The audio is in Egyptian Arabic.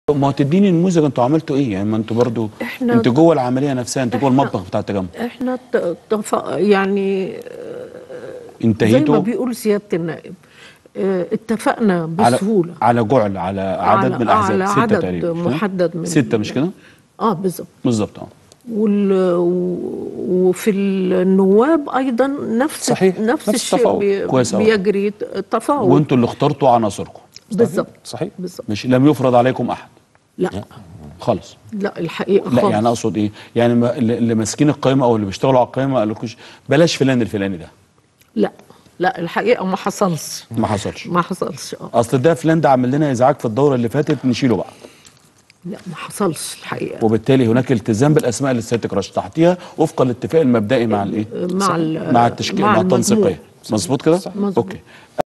ما هو تديني نموذج انتوا عملتوا ايه يعني ما انتوا برضو إحنا- انتوا جوه العمليه نفسها انتوا جوه إحنا- المطبخ بتاع التجمع احنا ت- تف... يعني زي ما انتهيتوا بيقول سياده النائب اه، اتفقنا على بسهوله على جعل على عدد على- من الاحزاب على سته عدد تقريبا مش كده؟ محدد من- سته مش كده؟ اه بالظبط بالظبط اه وال... و- وفي النواب ايضا نفس صحيح. نفس, نفس الشيء التفاوض. بي... كويس أوي. بيجري تفاوض وانتوا اللي اخترتوا عناصركم بالظبط صحيح بالظبط مش لم يفرض عليكم احد لا خالص لا الحقيقه لا خالص يعني اقصد ايه يعني ما- اللي اللي ماسكين القائمه او اللي بيشتغلوا على القائمه قالوا لكوش بلاش فلان الفلاني ده لا لا الحقيقه ما حصلش ما حصلش ما حصلش اه اصل ده فلان ده عمل لنا ازعاج في الدوره اللي فاتت نشيله بقى لا ما حصلش الحقيقه وبالتالي هناك التزام بالاسماء اللي سيادتك رشحتيها وفق الاتفاق المبدئي مع الايه مع ال- مع التشكيل مع مع المجموع. التنسيقيه مظبوط كده مظبوط. اوكي